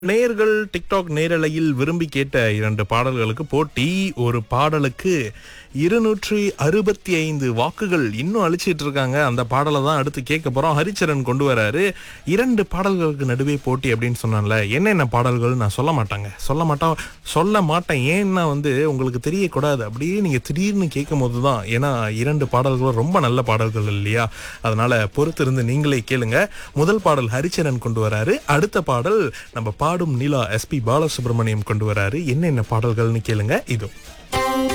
நேர்கள் டிக்டாக் நேரலையில் விரும்பி கேட்ட இரண்டு பாடல்களுக்கு போட்டி ஒரு பாடலுக்கு இருநூற்றி அறுபத்தி ஐந்து வாக்குகள் இன்னும் அழிச்சிட்டு இருக்காங்க அந்த பாடலை தான் அடுத்து கேட்க போறோம் ஹரிச்சரன் கொண்டு வராரு இரண்டு பாடல்களுக்கு நடுவே போட்டி அப்படின்னு சொன்னான்ல என்னென்ன பாடல்கள் நான் சொல்ல மாட்டாங்க சொல்ல மாட்டோம் சொல்ல மாட்டேன் ஏன்னா வந்து உங்களுக்கு தெரியக்கூடாது அப்படியே நீங்க திடீர்னு கேட்கும் போது தான் ஏன்னா இரண்டு பாடல்களும் ரொம்ப நல்ல பாடல்கள் இல்லையா அதனால பொறுத்திருந்து நீங்களே கேளுங்க முதல் பாடல் ஹரிச்சரன் கொண்டு வராரு அடுத்த பாடல் நம்ம பாடும் நிலா எஸ்பி பாலசுப்ரமணியம் கொண்டு வராரு என்னென்ன பாடல்கள்னு கேளுங்க இதோ